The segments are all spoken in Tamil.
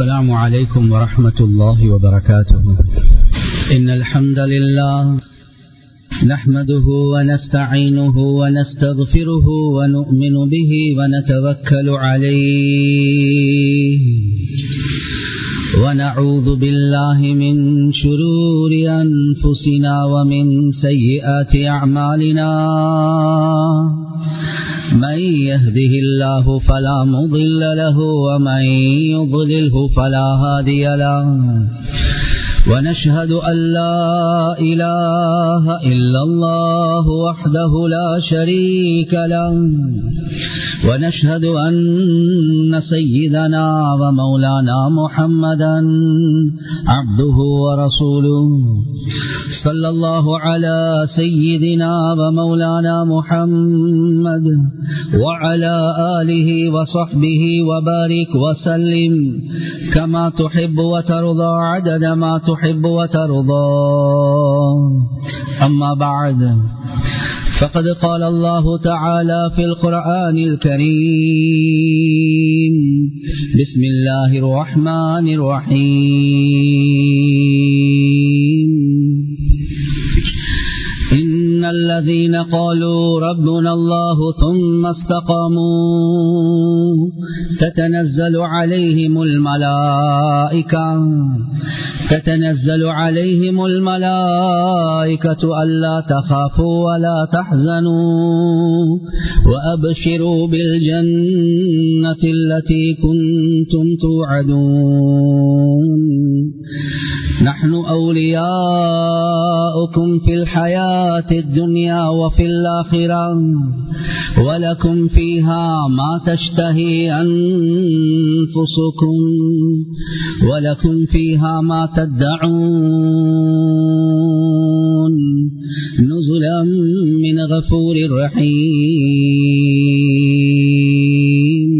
السلام عليكم ورحمة الله وبركاته إن الحمد لله نحمده ونستعينه ونستغفره ونؤمن به ونتوكل عليه ونعوذ بالله من شرور أنفسنا ومن سيئات أعمالنا من يهده الله فلا مضل له ومن يضلله فلا هادي له ونشهد أن لا إله إلا الله وحده لا شريك له ونشهد أن سيدنا ومولانا محمدا عبده ورسوله صلى الله على سيدنا ومولانا محمد وعلى آله وصحبه وبارك وسلم كما تحب وترضى عدد ما تحب وترضى أما بعد فقد قال الله تعالى في القرآن الكريم بسم الله الرحمن الرحيم إن الذين قالوا ربنا الله ثم استقاموا تتنزل عليهم الملائكة تتنزل عليهم الملائكة ألا تخافوا ولا تحزنوا وأبشروا بالجنة التي كنتم توعدون نحن أولياؤكم في الحياة الدنيا وفي الآخرة ولكم فيها ما تشتهي أنفسكم ولكم فيها ما تدعون نزلا من غفور رحيم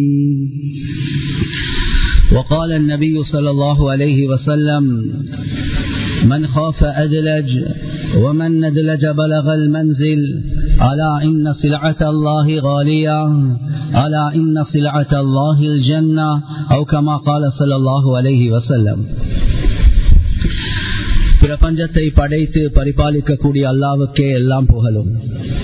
وقال النبي صلى الله عليه وسلم من خاف أدلج ومن ندلج بلغ المنزل ألا إن سلعة الله غالية ألا إن سلعة الله الجنة أو كما قال صلى الله عليه وسلم பிரபஞ்சத்தை படைத்து பரிபாலிக்கக்கூடிய அல்லாவுக்கே எல்லாம் புகழும்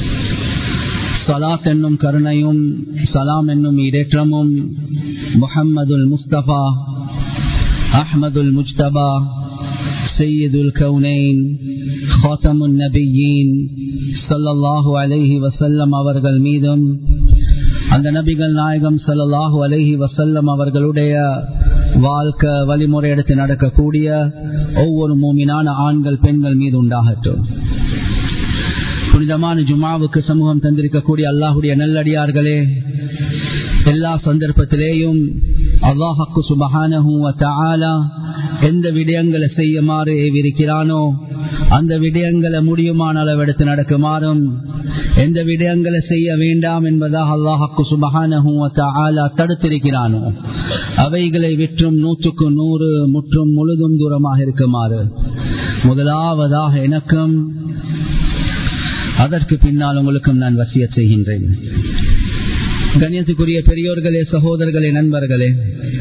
சலாத் என்னும் கருணையும் சலாம் என்னும் இடேற்றமும் முஹம்மதுல் முஸ்தபா அஹ்மதுல் முஜ்தபா சையதுல் கவுனைன் ஹாத்தமுன் நபியின் சல்லல்லாஹு அலைஹி வசல்லம் அவர்கள் மீதும் அந்த நபிகள் நாயகம் சல்லல்லாஹு அலைஹி வசல்லம் அவர்களுடைய வாழ்க்கை வழிமுறை எடுத்து நடக்கக்கூடிய ஒவ்வொரு மூமினான ஆண்கள் பெண்கள் மீது உண்டாகட்டும் புனிதமான ஜுமாவுக்கு சமூகம் தந்திருக்கக்கூடிய அல்லாஹுடைய நல்லடியார்களே எல்லா சந்தர்ப்பத்திலேயும் அல்லாஹக்கு சுபஹானஹும் எந்த விடயங்களை செய்யுமாறு ஏவிருக்கிறானோ அந்த விடயங்களை முடியுமான அளவெடுத்து நடக்குமாறும் எந்த விடயங்களை செய்ய வேண்டாம் என்பதாக அல்லாஹக்கு சுபஹானஹும் தடுத்திருக்கிறானோ அவைகளை விற்றும் நூற்றுக்கு நூறு முற்றும் முழுதும் தூரமாக இருக்குமாறு முதலாவதாக எனக்கும் அதற்கு பின்னால் உங்களுக்கும் நான் வசிய செய்கின்றேன் கண்ணியத்துக்குரிய பெரியோர்களே சகோதரர்களே நண்பர்களே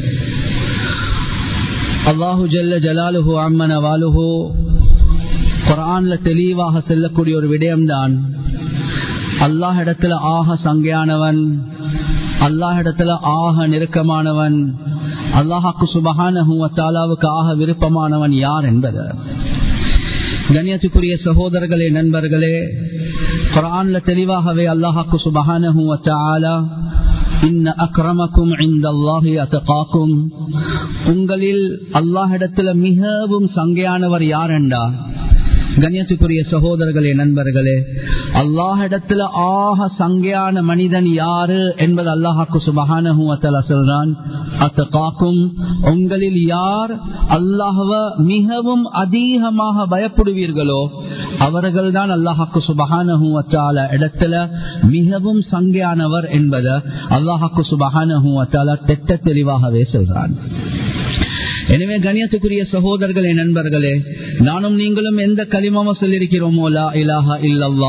அல்லாஹு ஜல்ல ஜலாலுஹு அம்மன வாலுஹு குரான்ல தெளிவாக செல்லக்கூடிய ஒரு விடயம்தான் அல்லாஹ் இடத்துல ஆக சங்கையானவன் அல்லாஹ் இடத்துல ஆக நெருக்கமானவன் அல்லாஹாக்கு சுபகானஹுவத்தாலாவுக்கு ஆக விருப்பமானவன் யார் என்பது கண்ணியத்துக்குரிய சகோதரர்களே நண்பர்களே குரான்ல தெளிவாகவே அல்லாஹாக்கு சுபகானஹுவத்தாலா இன்ன அக்ரமக்கும் இந்த அல்லாஹி அத்தகாக்கும் உங்களில் அல்லாஹிடத்துல மிகவும் சங்கையானவர் யார் என்றா கண்ணியத்துக்குரிய சகோதரர்களே நண்பர்களே அல்லாஹிடத்துல ஆக சங்கையான மனிதன் யாரு என்பது அல்லாஹாக்கு சுபகான சொல்றான் அத்தகாக்கும் உங்களில் யார் அல்லாஹவ மிகவும் அதிகமாக பயப்படுவீர்களோ அவர்கள் தான் அல்லாஹாக்கு சுபகான இடத்துல மிகவும் சங்கையானவர் என்பதை அல்லாஹாக்கு சுபகான திட்ட தெளிவாகவே சொல்றான் எனவே கணியத்துக்குரிய சகோதரர்களே நண்பர்களே நானும் நீங்களும் எந்த களிமாம சொல்லிருக்கிறோமோ லா இலாஹா இல்லல்லா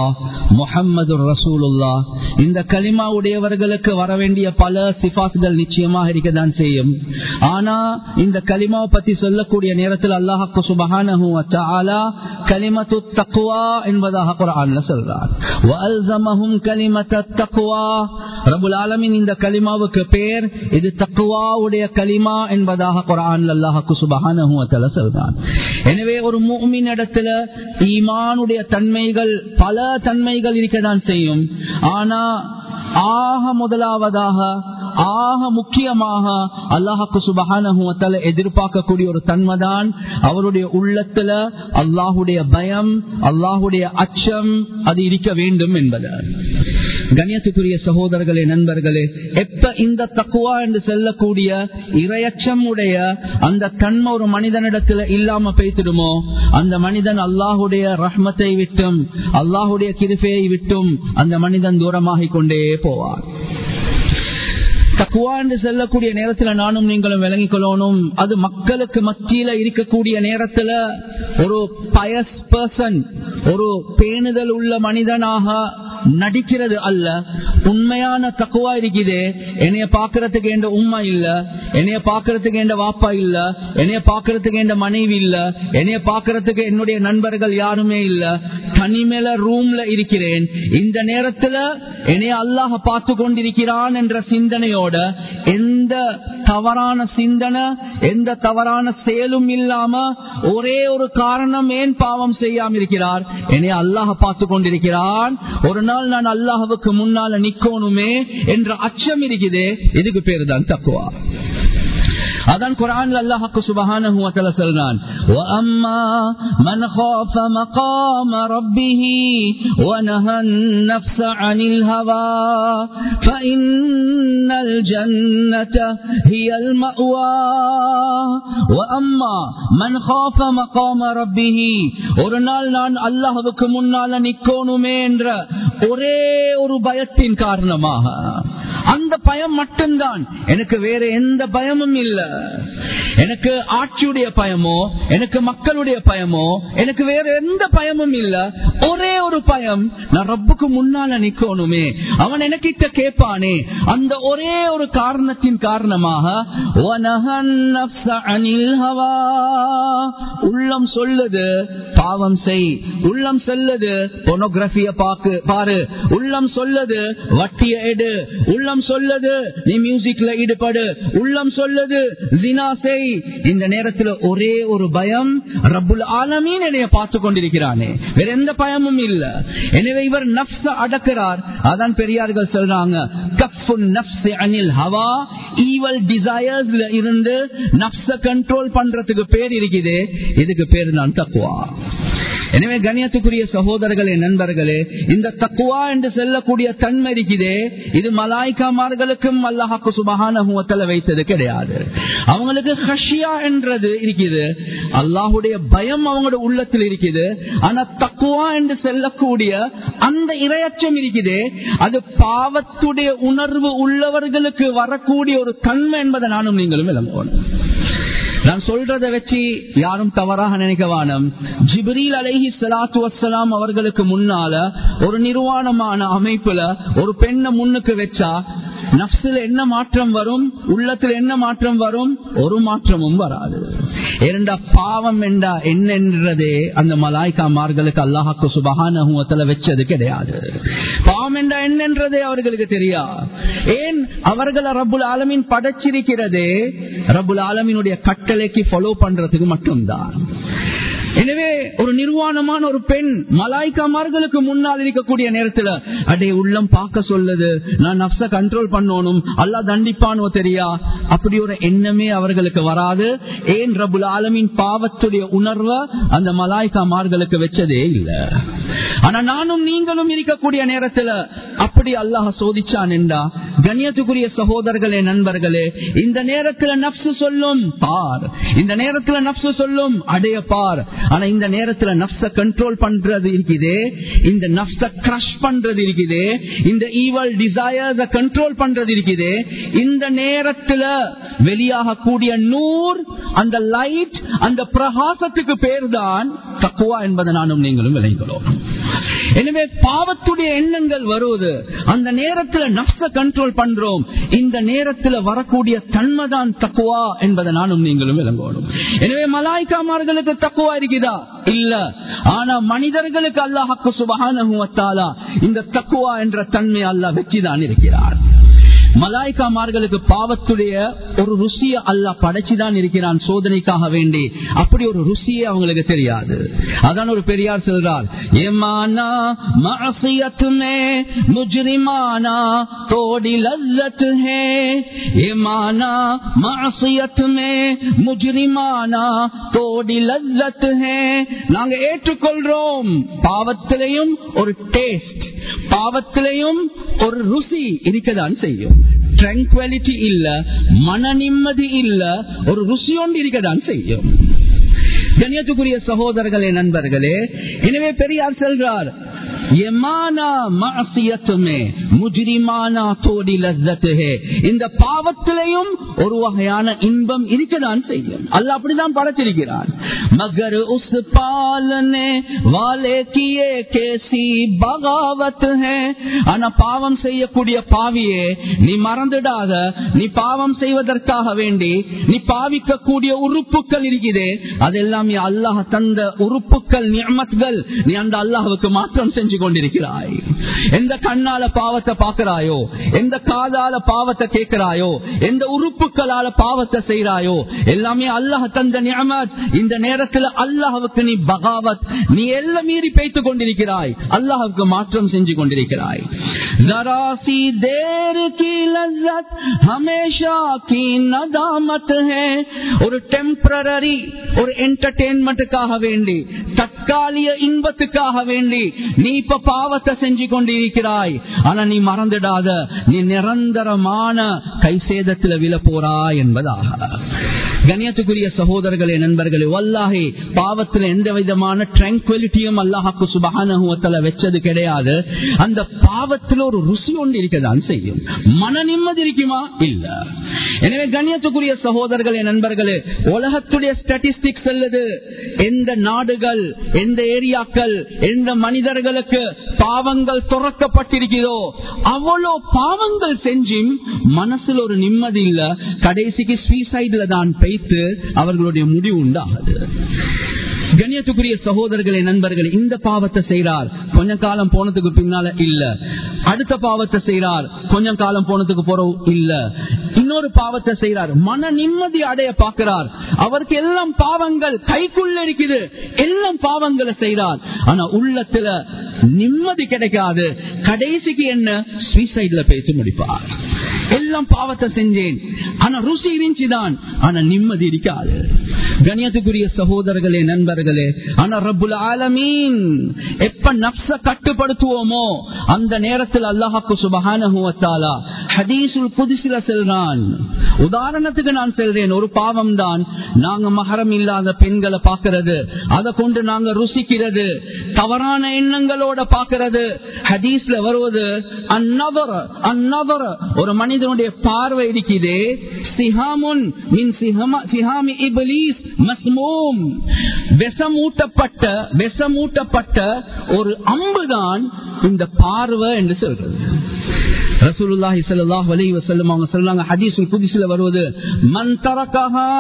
முஹம்மது ரசூலுல்லா இந்த கலிமா உடையவர்களுக்கு வர வேண்டிய பல சிபாத்துகள் நிச்சயமாக இருக்கதான் செய்யும் ஆனா இந்த கலிமாவை பத்தி சொல்லக்கூடிய நேரத்தில் அல்லாஹாக்கு சுபஹானஹு வத்தஆலா கலிமத்து தக்வா என்பதாக குர்ஆன்ல சொல்றார் வஅல்ஸமஹும் கலிமத்த தக்வா ரபுல் ஆலமீன் இந்த கலிமாவுக்கு பேர் இது தக்வாவுடைய கலிமா என்பதாக குர்ஆன்ல அல்லாஹாக்கு சுபஹானஹு வத்தஆலா சொல்றார் எனவே ஒரு முஃமின் இடத்துல ஈமானுடைய தன்மைகள் பல தன்மைகள் இருக்கதான் செய்யும் ஆனா ஆக முதலாவதாக ஆக முக்கியமாக அல்லாஹாக்கு சுபகான எதிர்பார்க்கக்கூடிய ஒரு தன்மைதான் அவருடைய உள்ளத்துல அல்லாஹுடைய பயம் அல்லாஹுடைய அச்சம் அது இருக்க வேண்டும் என்பது கண்ணியத்துக்குரிய சகோதரர்களே நண்பர்களே எப்ப இந்த தக்குவா என்று செல்லக்கூடிய இரையச்சம் உடைய அந்த தன்மை ஒரு மனிதனிடத்துல இல்லாம பேசிடுமோ அந்த மனிதன் அல்லாஹுடைய ரஹ்மத்தை விட்டும் அல்லாஹுடைய கிருப்பையை விட்டும் அந்த மனிதன் தூரமாகிக் கொண்டே போவார் தக்குவா என்று செல்லக்கூடிய நேரத்துல நானும் நீங்களும் விளங்கிக் கொள்ளணும் அது மக்களுக்கு மத்தியில இருக்கக்கூடிய நேரத்துல ஒரு பயஸ் பர்சன் ஒரு பேணுதல் உள்ள மனிதனாக நடிக்கிறது அல்ல உண்மையான தக்குவா இருக்குதே என்னைய பாக்குறதுக்கு எந்த உண்மை இல்ல என்னைய பாக்குறதுக்கு எந்த வாப்பா இல்ல என்னைய பாக்குறதுக்கு எந்த மனைவி இல்ல என்னைய பாக்குறதுக்கு என்னுடைய நண்பர்கள் யாருமே இல்ல தனிமேல ரூம்ல இருக்கிறேன் இந்த நேரத்துல என்னைய அல்லாஹ பார்த்து கொண்டிருக்கிறான் என்ற சிந்தனையோட எந்த தவறான சிந்தனை எந்த தவறான செயலும் இல்லாம ஒரே ஒரு காரணம் ஏன் பாவம் செய்யாம இருக்கிறார் என்னைய அல்லாஹ பார்த்து கொண்டிருக்கிறான் ஒரு நாள் நான் அல்லாஹுக்கு முன்னால நிக்கணுமே என்ற அச்சம் இருக்குதே இதுக்கு பேரு தான் தக்குவா அதான் குரான் அல்லாஹுக்கு சுபஹானஹு வ தஆலா சொல்றான் வஅம்மா மன் خاف مقام ربه ونهى النفس عن الهوى فإن الجنة هي المأوى وأما من خاف مقام ربه ஒரு நாள் நான் அல்லாஹ்வுக்கு முன்னால நிக்கணுமே என்ற ஒரே ஒரு பயத்தின் காரணமாக அந்த பயம் மட்டும்தான் எனக்கு வேற எந்த பயமும் இல்ல எனக்கு ஆட்சியுடைய பயமோ எனக்கு மக்களுடைய பயமோ எனக்கு வேற எந்த பயமும் இல்ல ஒரே ஒரு பயம் நான் ரப்புக்கு முன்னால நிக்கணுமே அவன் எனக்கிட்ட கேட்பானே அந்த ஒரே ஒரு காரணத்தின் காரணமாக உள்ளம் சொல்லுது பாவம் செய் உள்ளம் சொல்லுது பொனோகிராபிய பாக்கு பாரு உள்ளம் சொல்லுது வட்டிய எடு உள்ளம் சொல்லுது நீ மியூசிக்ல ஈடுபடு உள்ளம் சொல்லுது ஜினா செய் இந்த நேரத்தில் ஒரே ஒரு பயம் ரப்புல் ஆலமீன் என்னைய பார்த்து கொண்டிருக்கிறானே வேற எந்த பயமும் இல்ல எனவே இவர் நப்ச அடக்கிறார் அதான் பெரியார்கள் சொல்றாங்க கஃபுன் நப்ஸ் அனில் ஹவா ஈவல் டிசையர்ஸ்ல இருந்து நப்ச கண்ட்ரோல் பண்றதுக்கு பேர் இருக்குது இதுக்கு பேர் தான் தக்குவா எனவே கணியத்துக்குரிய சகோதரர்களே நண்பர்களே இந்த தக்குவா என்று செல்லக்கூடிய தன்மை இருக்குதே இது மலாய்க்காமார்களுக்கும் அல்லாஹாக்கு சுபகான வைத்தது கிடையாது அவங்களுக்கு ஹஷியா என்றது இருக்குது அல்லாஹுடைய பயம் அவங்களோட உள்ளத்தில் இருக்குது ஆனா தக்குவா என்று செல்லக்கூடிய அந்த இரையச்சம் இருக்குது அது பாவத்துடைய உணர்வு உள்ளவர்களுக்கு வரக்கூடிய ஒரு தன்மை என்பதை நானும் நீங்களும் விளங்குவோம் நான் சொல்றத வச்சு யாரும் தவறாக நினைக்க வானம் ஜிப்ரீல் அலைஹி சலாத்து வசலாம் அவர்களுக்கு முன்னால ஒரு நிர்வாணமான அமைப்புல ஒரு பெண்ணை முன்னுக்கு வச்சா நப்சில் என்ன மாற்றம் வரும் உள்ளத்தில் என்ன மாற்றம் வரும் ஒரு மாற்றமும் வராது இரண்டா பாவம் என்றா என்னன்றதே அந்த மலாய்க்காமார்களுக்கு அல்லாஹாக்கு சுபகான வச்சது கிடையாது பாவம் என்றா என்னன்றதே அவர்களுக்கு தெரியா ஏன் அவர்களை ரபுல் ஆலமின் படைச்சிருக்கிறதே ரபுல் ஆலமினுடைய கட்டளைக்கு ஃபாலோ பண்றதுக்கு மட்டும்தான் எனவே ஒரு நிர்வாணமான ஒரு பெண் மலாய்க்காமார்களுக்கு முன்னால் இருக்கக்கூடிய நேரத்தில் அடே உள்ளம் பார்க்க சொல்லுது நான் நப்ச கண்ட்ரோல் பண்ணணும் அல்லா தண்டிப்பானோ தெரியா அப்படி ஒரு எண்ணமே அவர்களுக்கு வராது ஏன் ரபுல் ஆலமின் பாவத்துடைய உணர்வை அந்த மலாய்க்காமார்களுக்கு வச்சதே இல்லை ஆனா நானும் நீங்களும் இருக்கக்கூடிய நேரத்தில் அப்படி அல்லாஹ் சோதிச்சான் என்றா கண்ணியத்துக்குரிய சகோதரர்களே நண்பர்களே இந்த நேரத்தில் நப்சு சொல்லும் பார் இந்த நேரத்தில் நப்சு சொல்லும் அடைய பார் ஆனா இந்த நேரத்துல நப்ச கண்ட்ரோல் பண்றது இருக்குதே இந்த நப்ச கிரஷ் பண்றது இருக்குதே இந்த ஈவல் டிசையர்ஸ கண்ட்ரோல் பண்றது இருக்குதே இந்த நேரத்துல வெளியாகக்கூடிய நூர் அந்த லைட் அந்த பிரகாசத்துக்கு பேர் தான் தக்குவா என்பதை நானும் நீங்களும் விளைகிறோம் எனவே பாவத்துடைய எண்ணங்கள் வருவது அந்த நேரத்தில் நஷ்ட கண்ட்ரோல் பண்றோம் இந்த நேரத்தில் வரக்கூடிய தன்மைதான் தக்குவா என்பதை நானும் நீங்களும் விளங்கணும் எனவே மலாய்க்காமார்களுக்கு தக்குவா இருக்குதா இல்ல ஆனா மனிதர்களுக்கு அல்லாஹாக்கு சுபகான இந்த தக்குவா என்ற தன்மை அல்லாஹ் வெற்றிதான் இருக்கிறார் மலாய்க்காமார்களுக்கு பாவத்துடைய ஒரு ருசிய அல்லா படைச்சுதான் இருக்கிறான் சோதனைக்காக வேண்டி அப்படி ஒரு ருசியே அவங்களுக்கு தெரியாது அதான் ஒரு பெரியார் சொல்றார் ஏமானா மாசியத்துமே முஜ்ரிமானா தோடி லல்லத் ஹே ஏமானா மாசியத்துமே முஜ்ரிமானா தோடி லல்லத் ஹே நாங்க ஏற்றுக்கொள்றோம் பாவத்திலையும் ஒரு டேஸ்ட் பாவத்திலையும் ஒரு ருசி இருக்கதான் செய்யும் ட்ரங்குவாலிட்டி இல்ல மன நிம்மதி இல்ல ஒரு ருசி ஒன்று இருக்கதான் செய்யும் கண்ணியத்துக்குரிய சகோதரர்களே நண்பர்களே எனவே பெரியார் செல்றார் இந்த பாவத்திலையும் ஒரு வகையான இன்பம் இருக்கதான் செய்யும் அல்ல அப்படிதான் படைத்திருக்கிறான் மகர் உஸ் பாலனே வாலே கியே கேசி பகாவத் ஆனா பாவம் செய்யக்கூடிய பாவியே நீ மறந்துடாத நீ பாவம் செய்வதற்காக வேண்டி நீ பாவிக்கக்கூடிய உறுப்புகள் இருக்கிறதே அதெல்லாம் அல்லாஹ் தந்த உறுப்புகள் நியமத்கள் நீ அந்த அல்லாஹுக்கு மாற்றம் செஞ்சு கொண்டிருக்கிறாய் எந்த கண்ணால பாவத்தை பாக்குறாயோ எந்த காதால பாவத்தை கேட்கிறாயோ எந்த உறுப்புகளால பாவத்தை செய்யறாயோ எல்லாமே அல்லாஹ் தந்த நியமத் இந்த நேரத்தில் அல்லாஹுக்கு நீ பகாவத் நீ எல்லாம் மீறி பேய்த்து கொண்டிருக்கிறாய் அல்லாஹுக்கு மாற்றம் செஞ்சு கொண்டிருக்கிறாய் जरासी देर की लज्जत हमेशा की नदामत है ஒரு டெம்பரரி ஒரு என்டர்டெயின்மெண்ட்டுக்காக வேண்டி தற்காலிக இன்பத்துக்காக வேண்டி நீ இப்ப பாவத்தை செஞ்சு கொண்டிருக்கிறாய் ஆனா நீ மறந்துடாத நீ நிரந்தரமான கை சேதத்தில் விழ போறாய் என்பதாக கண்ணியத்துக்குரிய சகோதரர்களே நண்பர்களே வல்லாகி பாவத்தில் எந்த விதமான ட்ராங்குவலிட்டியும் அல்லாஹாக்கு சுபகானுவத்தில் வச்சது கிடையாது அந்த பாவத்தில் ஒரு ருசி ஒன்று இருக்கதான் செய்யும் மன நிம்மதி இருக்குமா இல்ல எனவே கண்ணியத்துக்குரிய சகோதரர்களே நண்பர்களே உலகத்துடைய ஸ்டாட்டிஸ்டிக்ஸ் சொல்லுது எந்த நாடுகள் எந்த ஏரியாக்கள் எந்த மனிதர்களுக்கு பாவங்கள் துறக்கப்பட்டிருக்கிறதோ அவ்வளோ பாவங்கள் செஞ்சும் மனசுல ஒரு நிம்மதி இல்ல கடைசிக்கு ஸ்வீசைட்ல தான் வைத்து அவர்களுடைய முடிவு உண்டாகுது கண்ணியத்துக்குரிய சகோதரர்களே நண்பர்கள் இந்த பாவத்தை செய்யறார் கொஞ்ச காலம் போனதுக்கு பின்னால இல்ல அடுத்த பாவத்தை செய்யறார் கொஞ்சம் காலம் போனதுக்கு போறோம் இல்ல இன்னொரு பாவத்தை செய்யறார் மன நிம்மதி அடைய பார்க்கிறார் அவருக்கு எல்லாம் பாவங்கள் கைக்குள்ள இருக்குது எல்லாம் பாவங்களை செய்யறார் ஆனா உள்ளத்துல நிம்மதி கிடைக்காது கடைசிக்கு என்ன சுயசைட்ல பேசி முடிப்பார் எல்லாம் பாவத்தை செஞ்சேன் ஆனா ருசி இருந்துச்சுதான் ஆனா நிம்மதி இருக்காது கணியத்துக்குரிய சகோதரர்களே நண்பர்களே ஆனா ரப்புல் ஆலமீன் எப்ப நப்ச கட்டுப்படுத்துவோமோ அந்த நேரத்தில் அல்லாஹாக்கு சுபகானுவத்தாலா ஹதீசுல் புதுசில செல்றான் உதாரணத்துக்கு நான் செல்றேன் ஒரு பாவம் தான் நாங்க மகரம் இல்லாத பெண்களை பார்க்கிறது அதை கொண்டு நாங்க ருசிக்கிறது தவறான எண்ணங்களோட பார்க்கிறது ஹதீஸ்ல வருவது அந்நவர் அந்நவர் ஒரு மனிதனுடைய பார்வை இருக்குதே சிஹாமுன் மின் சிஹாமி இபிலீஸ் மஸ்மூம் விஷமூட்டப்பட்ட விஷமூட்டப்பட்ட ஒரு அம்புதான் இந்த பார்வை என்று சொல்றது ரசூலுல்லாஹி ஸல்லல்லாஹு அலைஹி வஸல்லம் அவங்க சொல்றாங்க ஹதீஸுல் குத்ஸில வருவது மன் தரகஹா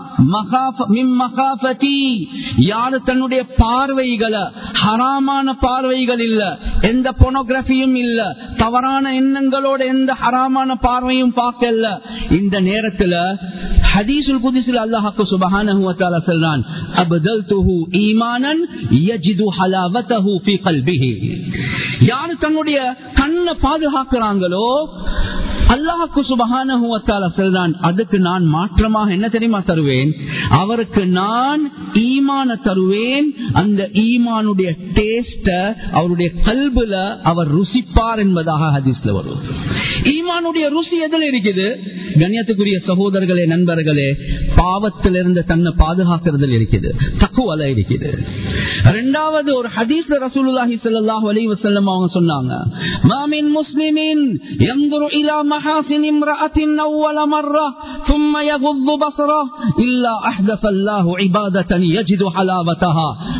யாரு தன்னுடைய பார்வைகளை ஹராமான பார்வைகள் இல்ல எந்த பொனோகிராபியும் இல்ல தவறான எண்ணங்களோட எந்த ஹராமான பார்வையும் பார்க்கல இந்த நேரத்துல ஹதீசுல் குதிசில் அல்லாஹாக்கு சுபஹானஹு வ தஆலா சொல்றான் அபதல்துஹு ஈமானன் யஜிது ஹலாவதஹு ஃபீ கல்பிஹி யாரு தன்னுடைய கண்ணை பாதுகாக்கிறாங்களோ அல்லாஹுக்கு சுபஹானஹு வ தஆலா சொல்றான் அதுக்கு நான் மாற்றமாக என்ன தெரியுமா தருவேன் அவருக்கு நான் ஈமான தருவேன் அந்த ஈமானுடைய டேஸ்ட அவருடைய கல்புல அவர் ருசிப்பார் என்பதாக ஹதீஸ்ல வரும் ஈமானுடைய ருசி எதில் இருக்குது கண்ணியத்துக்குரிய சகோதரர்களே நண்பர்களே பாவத்திலிருந்து தன்னை பாதுகாக்கிறதுல இருக்குது தக்குவல இருக்குது ரெண்டாவது ஒரு ஹதீஸ் ரசூலுல்லாஹி ஸல்லல்லாஹு அலைஹி வஸல்லம் அவங்க சொன்னாங்க மாமின் முஸ்லிமின் ينظر الى محاسن امراه اول مره ثم يغض بصره الا احدث الله عباده يجد حلاوتها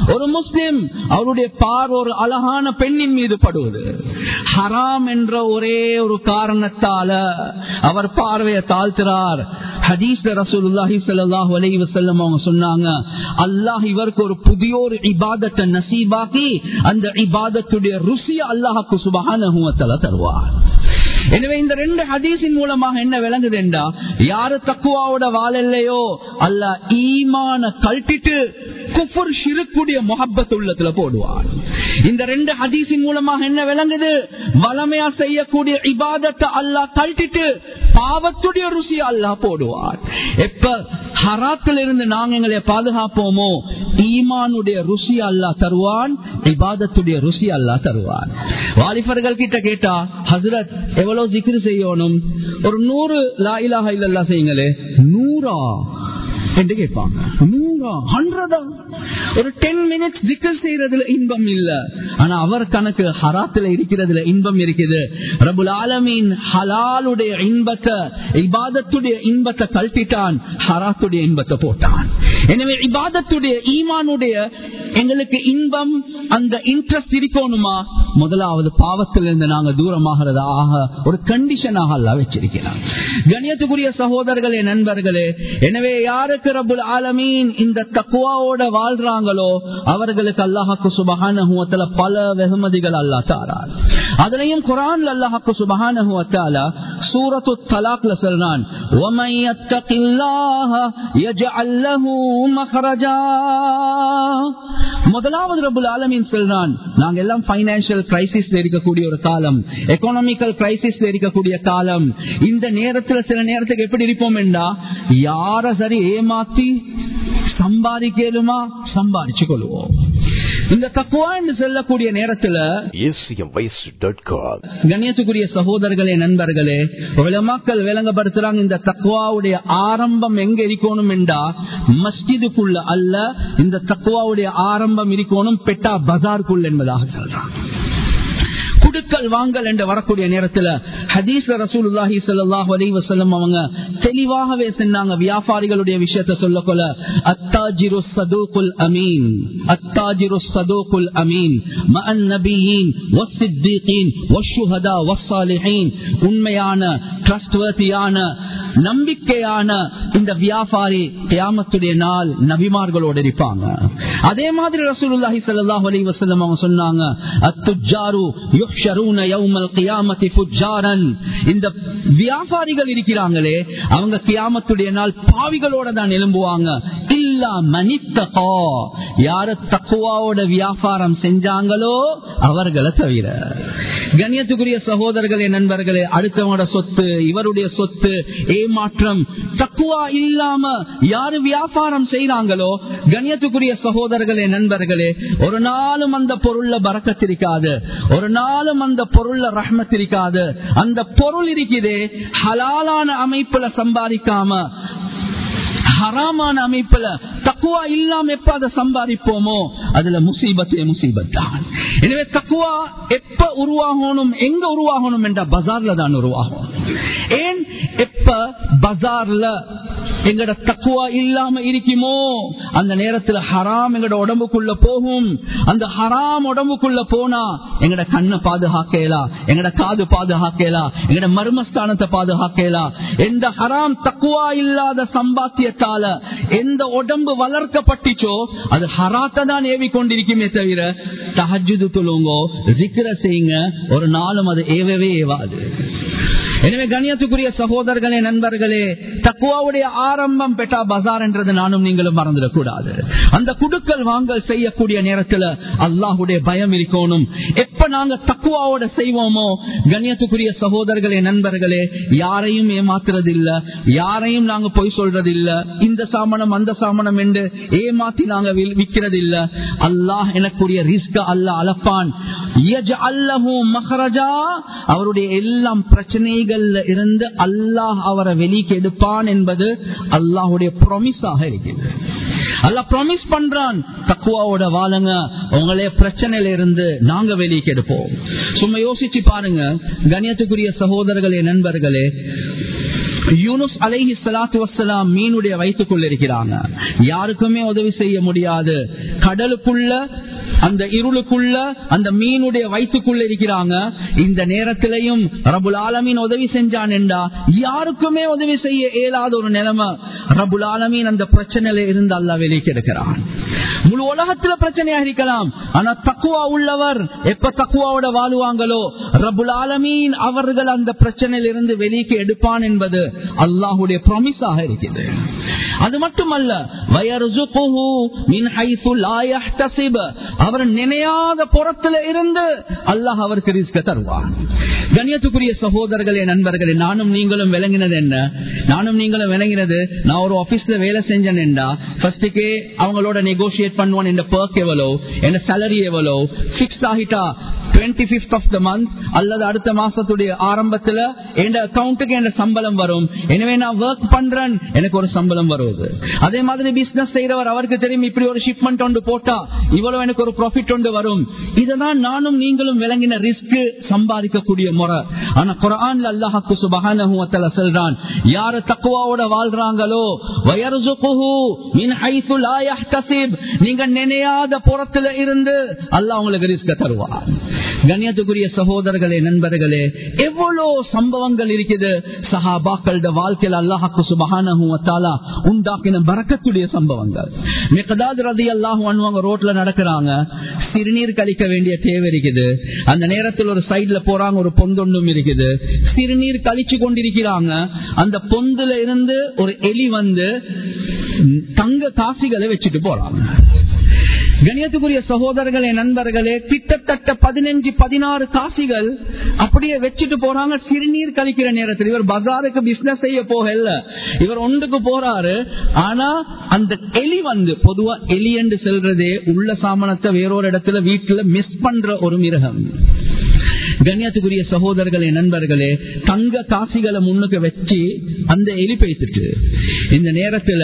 ஒரு முஸ்லிம் அவருடைய பார் ஒரு அழகான பெண்ணின் மீது படுவது ஹராம் என்ற ஒரே ஒரு காரணத்தால அவர் பார்வையை தாழ்த்துறார் ஹதீஸ் ரசூலுல்லாஹி ஸல்லல்லாஹு அலைஹி வஸல்லம் அவங்க சொன்னாங்க அல்லாஹ் இவருக்கு ஒரு புதிய ஒரு இபாதத்தை நசீபாக்கி அந்த இபாதத்துடைய ருசி அல்லாஹ்க்கு சுப்ஹானஹு வ தஆலா தருவார் எனவே இந்த ரெண்டு ஹதீஸின் மூலமாக என்ன விளங்குது என்றா யாரு தக்குவாவோட வாழலையோ அல்ல ஈமான கழட்டிட்டு குஃபர் ஷிருக்குடைய முகப்பத் உள்ளத்துல போடுவார் இந்த ரெண்டு ஹதீஸின் மூலமாக என்ன விளங்குது வளமையா செய்யக்கூடிய இபாதத்தை அல்லாஹ் கழட்டிட்டு பாவத்துடைய ருசி அல்லாஹ் போடுவார் எப்ப ஹராத்தில் இருந்து நாங்க எங்களை பாதுகாப்போமோ ஈமானுடைய ருசி அல்லாஹ் தருவான் இபாதத்துடைய ருசி அல்லாஹ் தருவான் வாலிபர்கள் கிட்ட கேட்டா ஹசரத் எவ்வளவு ஜிக்ரு செய்யணும் ஒரு நூறு லா இலாஹ இல்லல்லா செய்யுங்களே நூறா என்று கேட்பாங்க நூறா ஹண்ட்ரடா ஒரு டென் மினிட்ஸ் திக்கல் செய்யறதுல இன்பம் இல்ல ஆனா அவர் கணக்கு ஹராத்துல இருக்கிறதுல இன்பம் இருக்குது ரபுல் ஆலமீன் ஹலாலுடைய இன்பத்தை இபாதத்துடைய இன்பத்தை கழட்டிட்டான் ஹராத்துடைய இன்பத்தை போட்டான் எனவே இபாதத்துடைய ஈமானுடைய எங்களுக்கு இன்பம் அந்த இன்ட்ரெஸ்ட் இருக்கணுமா முதலாவது பாவத்திலிருந்து நாங்க தூரமாகிறதாக ஒரு கண்டிஷனாக அல்ல வச்சிருக்கிறார் கணியத்துக்குரிய சகோதரர்களே நண்பர்களே எனவே யாருக்கு ரபுல் ஆலமீன் இந்த தக்குவாவோட வாழ்றாங்களோ அவர்களுக்கு அல்லாஹாக்கு சுபகான பல வெகுமதிகள் அல்லா தாரார் அதுலயும் குரான் அல்லாஹாக்கு சுபகான சூரத்து தலாக்ல சொல்றான் وَمَن يَتَّقِ اللَّهَ يَجْعَل لَّهُ مَخْرَجًا முதலாவது ரபுல் ஆலமீன் சொல்றான் நாங்க எல்லாம் பைனான்சியல் கிரைசிஸ்ல இருக்கக்கூடிய ஒரு காலம் எக்கனாமிக்கல் கிரைசிஸ்ல இருக்கக்கூடிய காலம் இந்த நேரத்துல சில நேரத்துக்கு எப்படி இருப்போம் என்றா யார சரி ஏமாத்தி சம்பாதிக்கலுமா சம்பாதிச்சு கொள்வோம் இந்த தக்குவா என்று செல்லக்கூடிய நேரத்துல acmvoice.com கண்ணியத்துக்குரிய சகோதரர்களே நண்பர்களே உலமாக்கள் விளங்கப்படுத்துறாங்க இந்த தக்குவாவுடைய ஆரம்பம் எங்க இருக்கணும் என்றா மஸ்ஜிதுக்குள்ள அல்ல இந்த தக்குவாவுடைய ஆரம்பம் இருக்கணும் பெட்டா பஜாருக்குள் என்பதாக சொல்றாங்க குடுக்கல் வாங்கல் என்று வரக்கூடிய நேரத்துல ஹதீஸ் ரசூலுல்லாஹி ஸல்லல்லாஹு அலைஹி வஸல்லம் அவங்க தெளிவாகவே சொன்னாங்க வியாபாரிகளுடைய விஷயத்தை சொல்லக்கொள்ள அத்தாஜிரு சதூகுல் அமீன் அத்தாஜிரு சதூகுல் அமீன் மஅன் நபியீன் வஸ்ஸித்தீகீன் வஷ்ஷுஹதா வஸ்ஸாலிஹீன் உண்மையான ட்ரஸ்ட்வர்த்தியான நம்பிக்கையான இந்த வியாபாரி கியாமத்துடைய நாள் நபிமார்களோடு இருப்பாங்க அதே மாதிரி ரசூலுல்லாஹி ஸல்லல்லாஹு அலைஹி வஸல்லம் அவங்க சொன்னாங்க அத்துஜாரு யுஹ்ஷரூன யௌமல் கியாமத்தி ஃபுஜ்ஜாரன் இந்த வியாபாரிகள் இருக்கிறாங்களே அவங்க கியாமத்துடைய நாள் பாவிகளோட தான் எழும்புவாங்க இல்லா மனித்தகோ யார தக்குவாவோட வியாபாரம் செஞ்சாங்களோ அவர்களை தவிர கண்ணியத்துக்குரிய சகோதரர்களே நண்பர்களே அடுத்தவங்களோட சொத்து இவருடைய சொத்து ஏமாற்றம் தக்குவா இல்லாம யாரு வியாபாரம் செய்யறாங்களோ கண்ணியத்துக்குரிய சகோதரர்களே நண்பர்களே ஒரு நாளும் அந்த பொருள்ல பறக்கத்திருக்காது ஒரு நாளும் அந்த பொருள்ல ரஹ்மத்திருக்காது அந்த பொருள் இருக்குதே ஹலாலான அமைப்புல சம்பாதிக்காம ஹராமான அமைப்புல தக்குவா இல்லாம எப்ப அதை சம்பாதிப்போமோ அதுல முசீபத்தே முசீபத் தான் எனவே தக்குவா எப்ப உருவாகணும் எங்க உருவாகணும் என்ற பஜார்ல தான் உருவாகும் ஏன் எப்ப பஜார்ல எங்கட தக்குவா இல்லாம இருக்குமோ அந்த நேரத்துல ஹராம் எங்கட உடம்புக்குள்ள போகும் அந்த ஹராம் உடம்புக்குள்ள போனா எங்கட கண்ணை பாதுகாக்கலாம் எங்கட காது பாதுகாக்கலாம் எங்கட மர்மஸ்தானத்தை பாதுகாக்கலாம் எந்த ஹராம் தக்குவா இல்லாத சம்பாத்தியத்தால எந்த உடம்பு வளர்க்கப்பட்டுச்சோ அது ஹராத்தை தான் ஏவி கொண்டிருக்குமே தவிர தஹஜுது தொழுங்கோ ஜிக்கிர செய்யுங்க ஒரு நாளும் அது ஏவவே ஏவாது எனவே கண்ணியத்துக்குரிய சகோதரர்களே நண்பர்களே தக்குவாவுடைய ஆரம்பம் பெட்டா பசார் என்றது நானும் நீங்களும் மறந்துடக் கூடாது அந்த குடுக்கல் வாங்கல் செய்யக்கூடிய நேரத்துல அல்லாஹுடைய பயம் இருக்கணும் எப்ப நாங்க தக்குவாவோட செய்வோமோ கண்ணியத்துக்குரிய சகோதரர்களே நண்பர்களே யாரையும் ஏமாத்துறது இல்ல யாரையும் நாங்க பொய் சொல்றது இல்ல இந்த சாமனம் அந்த சாமனம் என்று ஏமாத்தி நாங்க வி- விக்கிறது இல்ல அல்லாஹ் எனக்குரிய ரிஸ்க அல்லாஹ் அளப்பான் யஜ்அல்லஹு மஹ்ரஜா அவருடைய எல்லாம் பிரச்சனைகள்ல இருந்து அல்லாஹ் அவரை வெளிக்கு எடுப்பான் என்பது அல்லாஹுடைய ப்ரொமிஸாக இருக்கிறது அல்லாஹ் ப்ராமிஸ் பண்றான் தக்குவாவோட வாழுங்க உங்களே பிரச்சனையில இருந்து நாங்க வெளியே எடுப்போம் சும்மா யோசிச்சு பாருங்க கண்ணியத்துக்குரிய சகோதரர்களே நண்பர்களே யூனுஸ் அலைஹி ஸலாத்து வஸ்ஸலாம் மீனுடைய வயிற்றுக்குள்ள இருக்கிறாங்க யாருக்குமே உதவி செய்ய முடியாது கடலுக்குள்ள அந்த இருளுக்குள்ள அந்த மீனுடைய வயிற்றுக்குள்ள இருக்கிறாங்க இந்த நேரத்திலையும் ரபுல் ஆலமீன் உதவி செஞ்சான் என்றா யாருக்குமே உதவி செய்ய இயலாத ஒரு நிலைமை ரபுல் ஆலமீன் அந்த பிரச்சனையில இருந்து அல்ல வெளிக்கெடுக்கிறான் முழு உலகத்துல பிரச்சனையா இருக்கலாம் ஆனா தக்குவா உள்ளவர் எப்ப தக்குவாவோட வாழுவாங்களோ ரபுல் ஆலமீன் அவர்கள் அந்த பிரச்சனையில இருந்து வெளியே எடுப்பான் என்பது அல்லாஹுடைய ப்ராமிஸாக இருக்கிறது அது மட்டுமல்ல வயர்சுகுஹு மின் ஹைசு லா யஹ்தஸிப் அவர் நினையாத புறத்துல இருந்து அல்லாஹ் அவருக்கு ரிஸ்க தருவான் கண்ணியத்துக்குரிய சகோதரர்களே நண்பர்களே நானும் நீங்களும் விளங்கினது என்ன நானும் நீங்களும் விளங்கினது நான் ஒரு ஆபீஸ்ல வேலை செஞ்சேன் என்றா ஃபர்ஸ்டுக்கே அவங்களோட நெகோசியேட் பண்ணுவான் என் பர்க் எவ்வளோ என்ன சேலரி எவ்வளோ பிக்ஸ் ஆகிட்டா twenty fifth of the month அல்லது அடுத்த மாசத்துடைய ஆரம்பத்துல என் அக்கௌண்ட்டுக்கு என் சம்பளம் வரும் எனவே நான் ஒர்க் பண்றேன் எனக்கு ஒரு சம்பளம் வருவது அதே மாதிரி பிசினஸ் செய்யறவர் அவருக்கு தெரியும் இப்படி ஒரு ஷிப்மெண்ட் ஒன்று போட்டா இவ்வளவு எனக்கு ஒரு ப்ராஃபிட் ஒன்று வரும் இதுதான் நானும் நீங்களும் விளங்கின ரிஸ்க் சம்பாதிக்கக்கூடிய முறை ஆனா குரான்ல அல்லாஹாக்கு சுபகான சொல்றான் யாரு தக்குவாவோட வாழ்றாங்களோ வயர்சுகுஹு மின் ஹைசு லா யஹ்தஸிப் நீங்க நினையாத புறத்துல இருந்து அல்லாஹ் உங்களுக்கு ரிஸ்க தருவார் கண்ணியத்துக்குரிய சகோதரர்களே நண்பர்களே எவ்வளவு சம்பவங்கள் இருக்குது சஹாபாக்களோட வாழ்க்கையில் அல்லாஹாக்கு சுபகான உண்டாக்கின பறக்கத்துடைய சம்பவங்கள் மிகதாது ரதி அல்லாஹ் அவங்க ரோட்ல நடக்கிறாங்க சிறுநீர் கழிக்க வேண்டிய தேவை இருக்குது அந்த நேரத்தில் ஒரு சைட்ல போறாங்க ஒரு பொந்தொன்னும் இருக்குது சிறுநீர் கழிச்சு கொண்டிருக்கிறாங்க அந்த பொந்துல இருந்து ஒரு எலி வந்து தங்க காசிகளை வச்சுட்டு போறாங்க கணியத்துக்குரிய சகோதரர்களே நண்பர்களே கிட்டத்தட்ட பதினஞ்சு பதினாறு காசிகள் அப்படியே வச்சுட்டு போறாங்க சிறுநீர் கழிக்கிற நேரத்தில் இவர் பஜாருக்கு பிசினஸ் செய்ய போகல இவர் ஒன்றுக்கு போறாரு ஆனா அந்த எலி வந்து பொதுவா எலி என்று செல்றதே உள்ள சாமனத்தை வேறொரு இடத்துல வீட்டுல மிஸ் பண்ற ஒரு மிருகம் கண்ணியத்துக்குரிய சகோதரர்களே நண்பர்களே தங்க காசிகளை முன்னுக்கு வச்சு அந்த எலி பைத்துட்டு இந்த நேரத்துல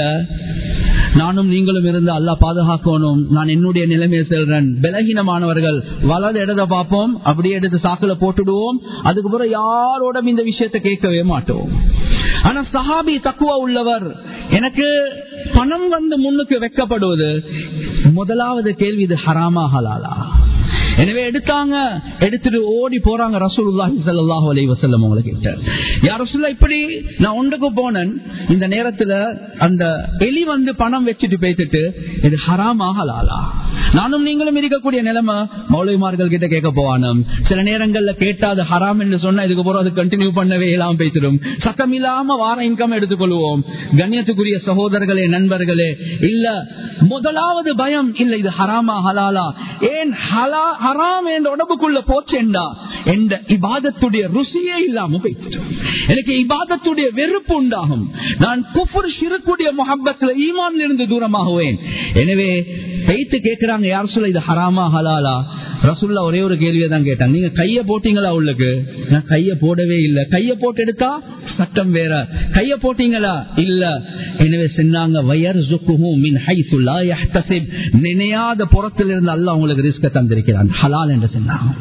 நானும் நீங்களும் இருந்து அல்லா பாதுகாக்கணும் நான் என்னுடைய நிலைமையை செல்றேன் பலகீனமானவர்கள் வலது இடத பார்ப்போம் அப்படியே எடுத்து சாக்குல போட்டுடுவோம் அதுக்கப்புறம் யாரோட இந்த விஷயத்தை கேட்கவே மாட்டோம் ஆனா சஹாபி தக்குவா உள்ளவர் எனக்கு பணம் வந்து முன்னுக்கு வைக்கப்படுவது முதலாவது கேள்வி இது ஹராமா ஹலாலா எனவே எடுத்தாங்க எடுத்துட்டு ஓடி போறாங்க ரசூலுல்லாஹி ஸல்லல்லாஹு அலைஹி வஸல்லம் அவங்க கிட்ட யா ரசூலுல்லாஹ் இப்படி நான் ஒன்றுக்கு போனேன் இந்த நேரத்துல அந்த எலி வந்து பணம் வச்சுட்டு போய்த்துட்டு இது ஹராமா ஹலாலா நானும் நீங்களும் இருக்கக்கூடிய நிலைமை மௌலிமார்கள் கிட்ட கேட்க போவானும் சில நேரங்கள்ல கேட்டா அது ஹராம் என்று சொன்னா இதுக்கு போறோம் அது கண்டினியூ பண்ணவே இல்லாம போய்த்திடும் சத்தம் இல்லாம வார இன்கம் எடுத்துக்கொள்வோம் கண்ணியத்துக்குரிய சகோதரர்களே நண்பர்களே இல்ல முதலாவது பயம் இல்ல இது ஹராமா ஹலாலா ஏன் ஹலா ஹராம் என்ற உடம்புக்குள்ள போச்சேண்டா என்ற இபாதத்துடைய ருசியே இல்லாம போயிட்டு எனக்கு இபாதத்துடைய வெறுப்பு உண்டாகும் நான் குஃபுர் சிறுக்குடைய முகப்பத்துல ஈமான் இருந்து தூரமாகுவேன் எனவே பெய்த்து கேட்கிறாங்க யார் சொல்ல இது ஹராமா ஹலாலா ரசுல்லா ஒரே ஒரு கேள்வியை தான் கேட்டாங்க நீங்க கைய போட்டீங்களா உள்ளுக்கு நான் கைய போடவே இல்லை கைய போட்டு எடுத்தா சட்டம் வேற கைய போட்டீங்களா இல்ல எனவே சொன்னாங்க வயர் மின் ஹைசுல்லா யஹ்தசிப் நினையாத புறத்திலிருந்து அல்ல உங்களுக்கு ரிஸ்க தந்திருக்கிறான் ஹலால் என்று சொன்னாங்க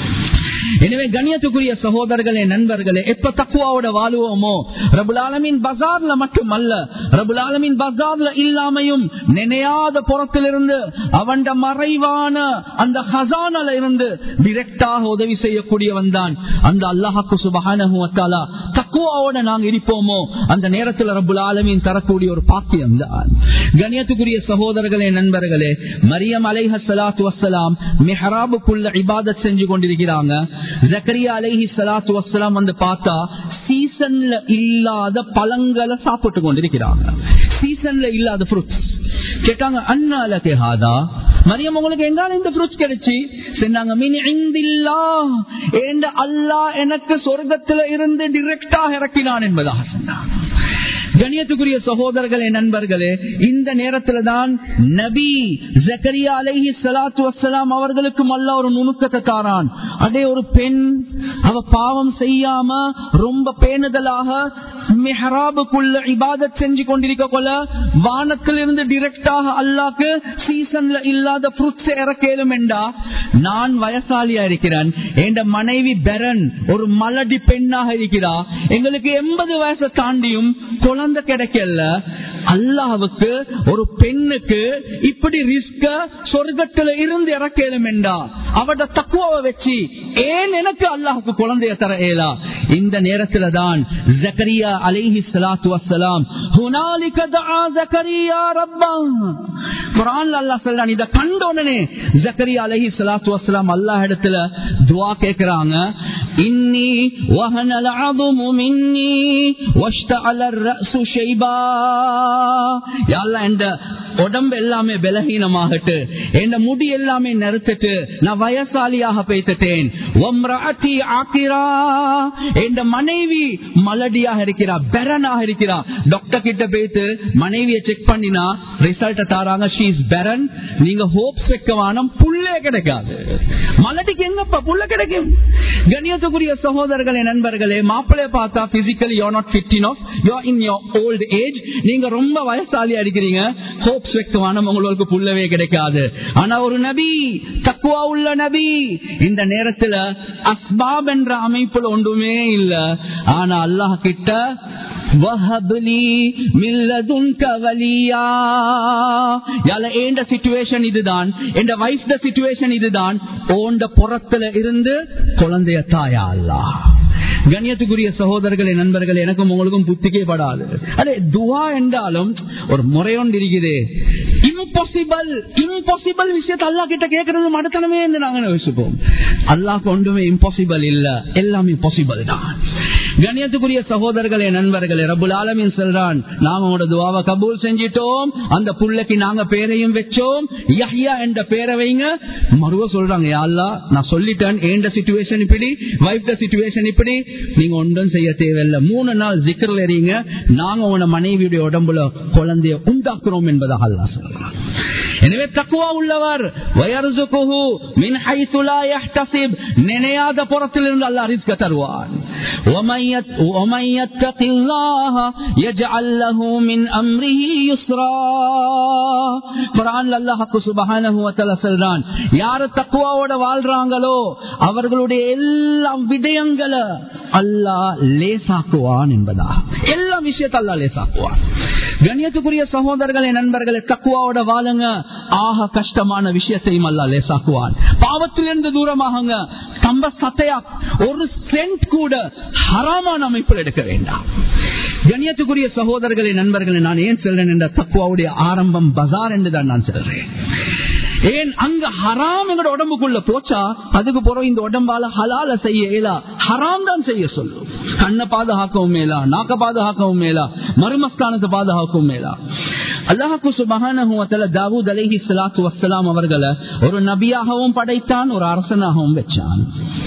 எனவே கண்ணியத்துக்குரிய சகோதரர்களே நண்பர்களே எப்ப தக்குவாவோட வாழுவோமோ ரபுலாலமின் பஜார்ல மட்டும் அல்ல ரபுலாலமின் பஜார்ல இல்லாமையும் நினையாத புறத்திலிருந்து அவன் மறைவான அந்த ஹசானல இருந்து டிரெக்டாக உதவி செய்யக்கூடியவன் தான் அந்த அல்லாஹாக்கு சுபகான தக்குவாவோட நாங்க இருப்போமோ அந்த நேரத்தில் ரபுல் ஆலமின் தரக்கூடிய ஒரு பாக்கியம் தான் கண்ணியத்துக்குரிய சகோதரர்களே நண்பர்களே மரியம் அலைஹ சலாத்து வசலாம் மெஹராபுக்குள்ள இபாதத் செஞ்சு கொண்டிருக்கிறாங்க ஜக்கரியா அலைஹி சலாத்து வசலாம் வந்து பார்த்தா சீசன்ல இல்லாத பழங்களை சாப்பிட்டு கொண்டிருக்கிறாங்க சீசன்ல இல்லாத ஃப்ரூட்ஸ் கேட்டாங்க அண்ணால கேஹாதா மரியம் உங்களுக்கு எங்கால இந்த ஃப்ரூட்ஸ் கிடைச்சி சொன்னாங்க மின் இந்தில்லா ஏண்ட அல்லாஹ் எனக்கு சொர்க்கத்துல இருந்து டிரெக்டாக இறக்கினான் என்பதாக சொன்னாங்க கணியத்துக்குரிய சகோதரர்களே நண்பர்களே இந்த நேரத்துல தான் நபி ஜக்கரியா அலைஹி சலாத்து வசலாம் அவர்களுக்கும் அல்ல ஒரு நுணுக்கத்தை தாரான் அதே ஒரு பெண் அவ பாவம் செய்யாம ரொம்ப பேணுதலாக மெஹராபுக்குள்ள இபாதத் செஞ்சு கொண்டிருக்க கொள்ள வானத்திலிருந்து டிரெக்டாக அல்லாக்கு சீசன்ல இல்லாத ஃப்ரூட்ஸ் இறக்கேலும் என்றா நான் வயசாலியா இருக்கிறேன் என் மனைவி பெரன் ஒரு மலடி பெண்ணாக இருக்கிறா எங்களுக்கு எண்பது வயசை தாண்டியும் குழந்தை கிடைக்கல அல்லாவுக்கு ஒரு பெண்ணுக்கு இப்படி ரிஸ்க சொர்க்கத்துல இருந்து இறக்கலும் என்றா அவட தக்குவாவை வச்சு ஏன் எனக்கு அல்லாஹுக்கு குழந்தைய தர இயலா இந்த நேரத்துல தான் ஜக்கரியா அலைஹி ஸலாத்து வஸ்ஸலாம் ஹுனாலிக தஆ ஜக்கரியா ரப்பஹ் குர்ஆன்ல அல்லாஹ் சொல்றான் இத கண்ட உடனே ஜக்கரியா அலைஹி ஸலாத்து வஸ்ஸலாம் அல்லாஹ் இடத்துல துஆ கேக்குறாங்க இன்னி வஹனல் அظமு மின்னி வஷ்தஅல الرأس ஷைபா யா அல்லாஹ் இந்த உடம்பு எல்லாமே பலகீனமாகட்டு என் முடி எல்லாமே நிறுத்திட்டு நான் வயசாலியாக பேத்துட்டேன் என் மனைவி மலடியாக இருக்கிறா பெரனாக இருக்கிறா டாக்டர் கிட்ட போயிட்டு மனைவியை செக் பண்ணினா ரிசல்ட் தாராங்க ஷீஸ் பெரன் நீங்க ஹோப்ஸ் வைக்க வானம் புள்ளே கிடைக்காது மலடிக்கு எங்கப்பா புள்ள கிடைக்கும் கணியத்துக்குரிய சகோதரர்களே நண்பர்களே மாப்பிள்ளைய பார்த்தா physically you not fifteen of you in your old age நீங்க ரொம்ப வயசாலியா இருக்கிறீங்க ஹோப்ஸ் வைக்கவானம் உங்களுக்கு புள்ளவே கிடைக்காது ஆனா ஒரு நபி தக்குவா உள்ள நபி இந்த நேரத்துல அஸ்பாப் என்ற அமைப்புல ஒன்றுமே இல்ல ஆனா அல்லாஹ் கிட்ட இதுதான் இதுதான் ஓண்ட புறத்துல இருந்து குழந்தைய தாயா அல்லா கண்ணியத்துக்குரிய சகோதரர்களே நண்பர்கள் எனக்கும் உங்களுக்கும் புத்திக்கே படாது அதே துவா என்றாலும் ஒரு முறையொன்று இருக்குது இம்பாசிபிள் இம்பாசிபிள் விஷயத்தை அல்லா கிட்ட கேட்கறது மடத்தனமே என்று நாங்க யோசிப்போம் அல்லாஹ் ஒன்றுமே இம்பாசிபிள் இல்ல எல்லாமே பாசிபிள் தான் கண்ணியத்துக்குரிய சகோதரர்களே நண்பர்களே ரபுல் ஆலமின் சொல்றான் நாம உங்களோட துவாவை கபூல் செஞ்சிட்டோம் அந்த புள்ளைக்கு நாங்க பேரையும் வச்சோம் யஹ்யா என்ற பேரை வைங்க மறுவ சொல்றாங்க யாழ்லா நான் சொல்லிட்டேன் ஏண்ட சிச்சுவேஷன் இப்படி வைஃப் சிச்சுவேஷன் இப்படி நீங்க ஒன்றும் செய்ய தேவையில்லை மூணு நாள் ஜிக்கர்ல எறீங்க நாங்க உன மனைவியுடைய உடம்புல குழந்தைய உண்டாக்குறோம் என்பதாக அல்லா சொல்றான் எனவே தக்குவா உள்ளவர் நினையாத புறத்திலிருந்து அல்லா ரிஸ்க தருவான் யாரு தக்குவாவோட வாழ்றாங்களோ அவர்களுடைய எல்லாம் விடயங்களை அல்லா லேசாக்குவான் என்பதா எல்லா விஷயத்த அல்லா லேசாக்குவான் கண்ணியத்துக்குரிய சகோதரர்களே நண்பர்களே தக்குவாவோட வாழுங்க ஆக கஷ்டமான விஷயத்தையும் அல்லா லேசாக்குவான் பாவத்திலிருந்து தூரமாகுங்க தம்ப சத்தையா ஒரு சென்ட் கூட ஹராமான அமைப்பில் எடுக்க வேண்டாம் கண்ணியத்துக்குரிய சகோதரர்களே நண்பர்களே நான் ஏன் சொல்றேன் என்ற தக்குவாவுடைய ஆரம்பம் பஜார் என்று தான் நான் சொல்றேன் ஏன் அங்க ஹராம் எங்களோட உடம்புக்குள்ள போச்சா அதுக்கு பிறகு இந்த உடம்பால ஹலால செய்ய இயலா ஹராம் தான் செய்ய சொல்லும் கண்ணை பாதுகாக்கவும் மேலா நாக்க பாதுகாக்கவும் மேலா மருமஸ்தானத்தை பாதுகாக்கவும் மேலா அல்லாஹு சுபகான தாவூத் அலஹி சலாத்து வசலாம் அவர்களை ஒரு நபியாகவும் படைத்தான் ஒரு அரசனாகவும் வச்சான்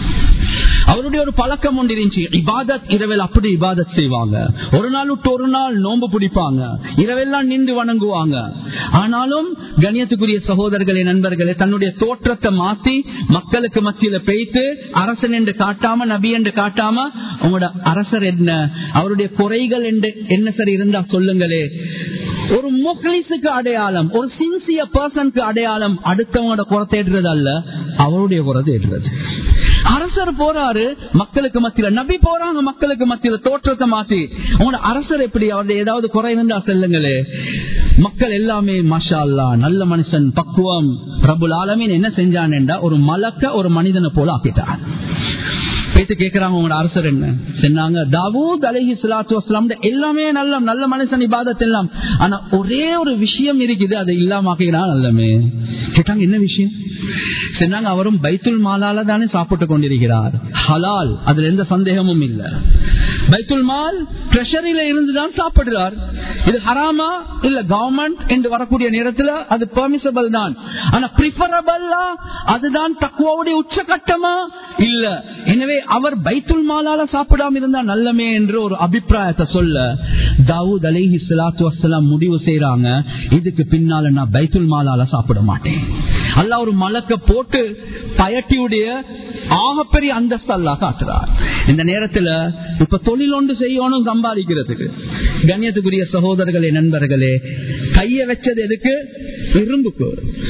அவருடைய ஒரு பழக்கம் ஒன்று இருந்துச்சு இபாதத் இரவில் அப்படி இபாதத் செய்வாங்க ஒரு நாள் விட்டு ஒரு நாள் நோன்பு பிடிப்பாங்க இரவெல்லாம் நின்று வணங்குவாங்க ஆனாலும் கணியத்துக்குரிய சகோதரர்களே நண்பர்களே தன்னுடைய தோற்றத்தை மாத்தி மக்களுக்கு மத்தியில பெய்த்து அரசன் என்று காட்டாம நபி என்று காட்டாம உங்களோட அரசர் என்ன அவருடைய குறைகள் என்று என்ன சரி இருந்தா சொல்லுங்களே ஒரு முக்லிஸுக்கு அடையாளம் ஒரு சின்சிய பர்சனுக்கு அடையாளம் அடுத்தவங்களோட குறை தேடுறது அல்ல அவருடைய குறை தேடுறது அரசர் போறாரு மக்களுக்கு மத்தியில நபி போறாங்க மக்களுக்கு மத்தியில தோற்றத்தை மாத்தி உங்களோட அரசர் எப்படி அவருடைய ஏதாவது குறை இருந்தா செல்லுங்களே மக்கள் எல்லாமே மஷா அல்லா நல்ல மனுஷன் பக்குவம் பிரபுல் ஆலமீன் என்ன செஞ்சான் ஒரு மலக்க ஒரு மனிதனை போல ஆக்கிட்டான் பேத்து கேக்குறாங்க உங்களோட அரசர் என்ன சொன்னாங்க தாவூத் அலஹி சலாத்து வஸ்லாம் எல்லாமே நல்ல நல்ல மனுஷன் இபாதத் எல்லாம் ஆனா ஒரே ஒரு விஷயம் இருக்குது அதை இல்லாம நல்லமே கேட்டாங்க என்ன விஷயம் சொன்னாங்க அவரும் பைத்துல் மாலால தானே சாப்பிட்டு கொண்டிருக்கிறார் ஹலால் அதுல எந்த சந்தேகமும் இல்ல பைத்துல் மால் ட்ரெஷரியில இருந்துதான் சாப்பிடுறார் இது ஹராமா இல்ல கவர்மெண்ட் என்று வரக்கூடிய நேரத்தில் அது பெர்மிசபிள் தான் ஆனா பிரிபரபிளா அதுதான் தக்குவாவுடைய உச்சகட்டமா இல்ல எனவே அவர் பைத்துல் மாலால சாப்பிடாம இருந்தா நல்லமே என்று ஒரு அபிப்பிராயத்தை சொல்ல தாவூத் அலிஹி சலாத்து வசலாம் முடிவு செய்யறாங்க இதுக்கு பின்னால நான் பைத்துல் மாலால சாப்பிட மாட்டேன் அல்ல ஒரு மலக்க போட்டு பயட்டியுடைய ஆகப்பெரிய அந்தஸ்து அல்லா காட்டுறார் இந்த நேரத்துல இப்ப தொழில் ஒன்று செய்யணும் சம்பாதிக்கிறதுக்கு கண்ணியத்துக்குரிய சகோதரர்களே நண்பர்களே கைய வச்சது எதுக்கு இரும்புக்கு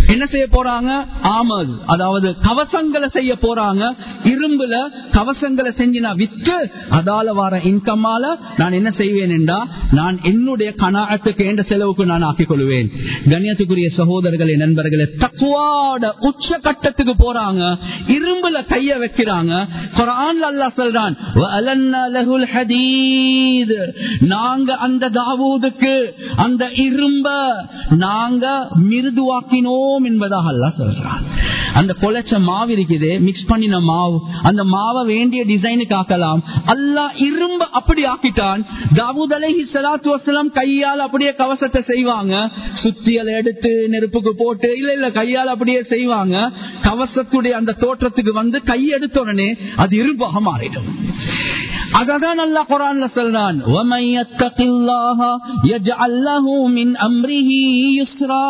என்ன செய்ய போறாங்க ஆமல் அதாவது கவசங்களை செய்ய போறாங்க இரும்புல கவசங்களை செஞ்சு நான் விற்று அதால வர இன்கமால நான் என்ன செய்வேன் என்றா நான் என்னுடைய கனாயத்துக்கு எந்த செலவுக்கு நான் ஆக்கிக் கொள்வேன் கண்ணியத்துக்குரிய சகோதரர்களே நண்பர்களே தக்குவாட உச்ச கட்டத்துக்கு போறாங்க இரும்புல கைய வைக்கிறாங்க குரான் அல்லாஹ் சொல்றான் "வஅலன்னா லஹுல் ஹதீத்." நாங்க அந்த தாவூதுக்கு அந்த இரும்ப நாங்க மிருதுவாக்கினோம் என்பதாக அல்லாஹ் சொல்றான் அந்த கொலைச்ச மாவு இருக்குது மிக்ஸ் பண்ணின மாவு அந்த மாவை வேண்டிய டிசைனுக்கு ஆக்கலாம் அல்லாஹ் இரும்ப அப்படி ஆக்கிட்டான் தாவூத் அலைஹி ஸலாத்து வஸலாம் கையால் அப்படியே கவசத்தை செய்வாங்க சுத்தியலை எடுத்து நெருப்புக்கு போட்டு இல்ல இல்ல கையால் அப்படியே செய்வாங்க கவசத்துடைய அந்த தோற்றத்துக்கு வந்து கை எடுத்த உடனே அது இரும்பாக மாறிடும் அததான் அல்லா குரான்ல சொல்றான் وَمَن يَتَّقِ اللَّهَ يَجْعَل لَّهُ مِنْ أَمْرِهِ يُسْرًا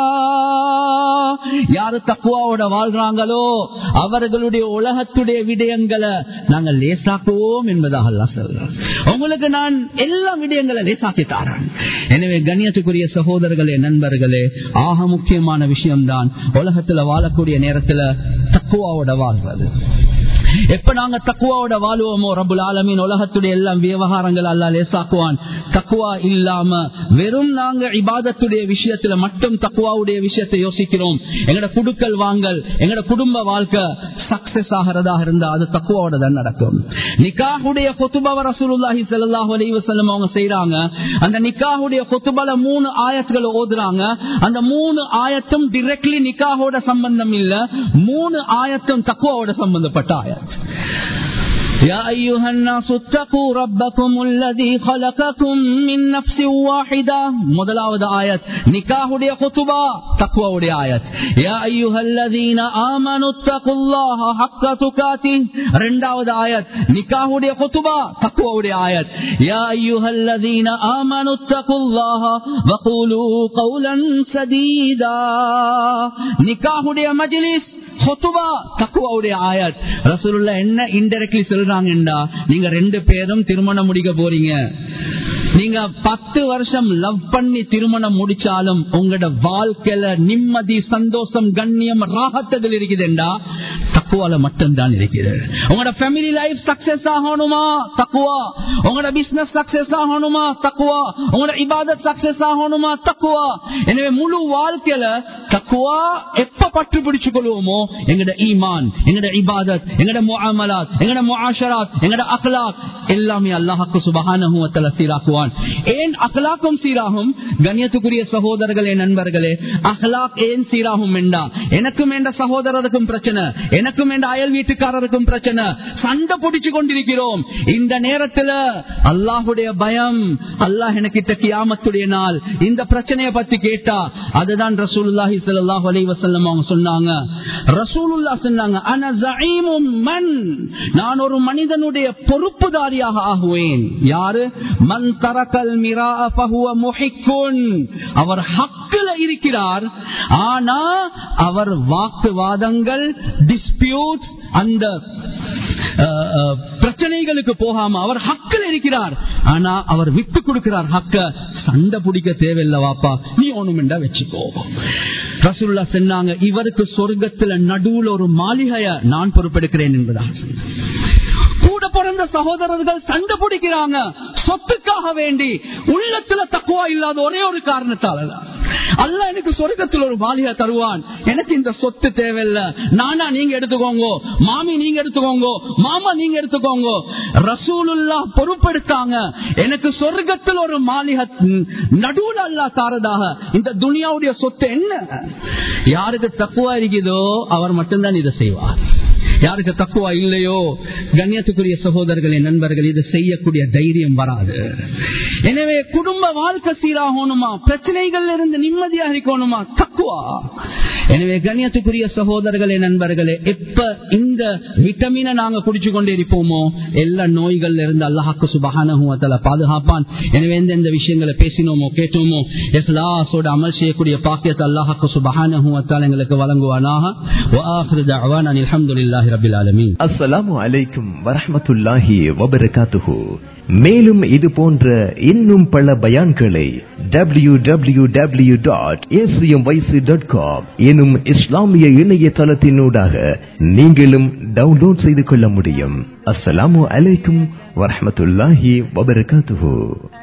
யாரு தக்குவாவோட வாழ்றாங்களோ அவர்களுடைய உலகத்துடைய விடயங்களை நாங்கள் லேசாக்குவோம் என்பதாக அல்லாஹ் சொல்றான் உங்களுக்கு நான் எல்லா விடயங்களை லேசாக்கி தாரேன் எனவே கண்ணியத்துக்குரிய சகோதரர்களே நண்பர்களே ஆக முக்கியமான விஷயம்தான் உலகத்துல வாழக்கூடிய நேரத்துல தக்குவாவோட வாழ்வது எப்ப நாங்க தக்குவாவோட வாழுவோமோ ரபுல் ஆலமின் உலகத்துடைய எல்லாம் விவகாரங்கள் அல்லா லேசாக்குவான் தக்குவா இல்லாம வெறும் நாங்க இபாதத்துடைய விஷயத்துல மட்டும் தக்குவாவுடைய விஷயத்தை யோசிக்கிறோம் எங்கட குடுக்கல் வாங்கல் எங்கட குடும்ப வாழ்க்கை சக்சஸ் ஆகிறதாக இருந்தா அது தக்குவாவோட தான் நடக்கும் நிக்காஹுடைய கொத்துபவ ரசூலுல்லாஹி ஸல்லல்லாஹு அலைஹி வஸல்லம் அவங்க செய்றாங்க அந்த நிக்காஹுடைய கொத்துபல மூணு ஆயத்துகளை ஓதுறாங்க அந்த மூணு ஆயத்தும் டிரெக்ட்லி நிக்காஹோட சம்பந்தம் இல்ல மூணு ஆயத்தும் தக்குவாவோட சம்பந்தப்பட்ட ஆயத் يا أيها الناس اتقوا ربكم الذي خلقكم من نفس واحدة முதலாவது ஆயத் நிக்காஹுடைய குத்துபா தக்வாவுடைய ஆயத் யா அய்யுஹல்லதீன ஆமனு தகுல்லாஹ ஹக்க துகாதி இரண்டாவது ஆயத் நிக்காஹுடைய குத்துபா தக்வாவுடைய ஆயத் யா அய்யுஹல்லதீன ஆமனு தகுல்லாஹ வகூலு கௌலன் சதீதா நிக்காஹுடைய மஜ்லிஸ் தக்குவாவுடைய ஆயத் ரசூலுல்லா என்ன இன்டெரக்ட்லி சொல்றாங்கடா நீங்க ரெண்டு பேரும் திருமணம் முடிக்க போறீங்க நீங்க பத்து வருஷம் லவ் பண்ணி திருமணம் முடிச்சாலும் உங்களோட வாழ்க்கையில நிம்மதி சந்தோஷம் கண்ணியம் ராகத்ததில் இருக்குதுண்டா தக்குவால மட்டும்தான் இருக்குது உங்களோட ஃபேமிலி லைஃப் சக்சஸ் ஆகணுமா தக்குவா உங்களோட பிசினஸ் சக்சஸ் ஆகணுமா தக்குவா உங்களோட இபாதத் சக்சஸ் ஆகணுமா தக்குவா எனவே முழு வாழ்க்கையில தக்குவா எப்ப பற்று பிடிச்சு கொள்வோமோ எங்கட ஈமான் எங்கட இபாதத் எங்கட முஆமலாத் எங்கட முஆஷராத் எங்கட அக்லாக் எல்லாமே அல்லாஹ்க்கு சுபஹானஹு வ தஆலா சீராக்குவான் ஏன் அக்லாக்கும் சீராகும் கண்ணியத்துக்குரிய சகோதரர்களே நண்பர்களே அஹ்லாக் ஏன் சீராகும் என்றா எனக்கும் என்ற சகோதரருக்கும் பிரச்சனை எனக்கும் என்ற அயல் வீட்டுக்காரருக்கும் பிரச்சனை சண்டை பிடிச்சு கொண்டிருக்கிறோம் இந்த நேரத்துல அல்லாஹுடைய பயம் அல்லாஹ் எனக்கிட்ட கியாமத்துடைய நாள் இந்த பிரச்சனையை பத்தி கேட்டா அதுதான் ரசூலுல்லாஹி ஸல்லல்லாஹு அலைஹி வஸல்லம் அவங்க சொன்னாங்க ரசூலுல்லா சொன்னாங்க அன ஸஈமும் மன் நான் ஒரு மனிதனுடைய பொறுப்புதாரியாக ஆகுவேன் யாரு மன் தரக்கல் மிரா ஃபஹுவ முஹிக்குன் அவர் ஹக்கில் இருக்கிறார் ஆனா அவர் வாக்குவாதங்கள் டிஸ்பியூட் அந்த பிரச்சனைகளுக்கு போகாம அவர் ஹக்கில் இருக்கிறார் ஆனா அவர் விட்டு கொடுக்கிறார் ஹக்க சண்டை பிடிக்க தேவையில்லை வாப்பா நீ ஒண்ணுமெண்டா வச்சுக்கோ ரசூல்லா சொன்னாங்க இவருக்கு சொர்க்கத்துல நடுவுல ஒரு மாளிகைய நான் பொறுப்பெடுக்கிறேன் என்பதாக கூட பிறந்த சகோதரர்கள் சண்டை பிடிக்கிறாங்க சொத்துக்காக வேண்டி உள்ளத்துல தக்குவா இல்லாத ஒரே ஒரு காரணத்தால அல்ல எனக்கு சொர்க்கத்தில் ஒரு மாளிகை தருவான் எனக்கு இந்த சொத்து தேவையில்லை நானா நீங்க எடுத்துக்கோங்க மாமி நீங்க எடுத்துக்கோங்க மாமா நீங்க எடுத்துக்கோங்க ரசூலுல்லா பொறுப்பெடுத்தாங்க எனக்கு சொர்க்கத்தில் ஒரு மாளிகை நடுவுல அல்லா தாரதாக இந்த துனியாவுடைய சொத்து என்ன யாருக்கு தக்குவா இருக்குதோ அவர் மட்டும்தான் இதை செய்வார் யாருக்கு தக்குவா இல்லையோ கண்ணியத்துக்குரிய சகோதரர்களின் நண்பர்கள் இது செய்யக்கூடிய தைரியம் வராது எனவே குடும்ப வாழ்க்கை சீராகணுமா பிரச்சனைகள் இருந்து நிம்மதியாக இருக்கணுமா தக்குவா எனவே கண்ணியத்துக்குரிய சகோதரர்களே நண்பர்களே எப்ப இந்த விட்டமினை நாங்க குடிச்சு கொண்டே இருப்போமோ எல்லா நோய்கள் இருந்து அல்லாஹாக்கு சுபகான பாதுகாப்பான் எனவே எந்தெந்த விஷயங்களை பேசினோமோ கேட்டோமோ எஸ்லாசோட அமல் செய்யக்கூடிய பாக்கியத்தை அல்லாஹாக்கு சுபகான எங்களுக்கு வழங்குவானாக அலமதுல்லாஹி رب العالمين அஸ்ஸலாமு அலைக்கும் வரஹ்மத்துல்லாஹி வபரகாத்துஹு மேலும் இது போன்ற இன்னும் பல பயான்களை W W W dot dot com எனும் இஸ்லாமிய இணையதளத்தினூடாக நீங்களும் டவுன்லோட் செய்து கொள்ள முடியும் அஸ்ஸலாமு அலைக்கும் வரஹ்மத்துல்லாஹி வபரகாத்துஹு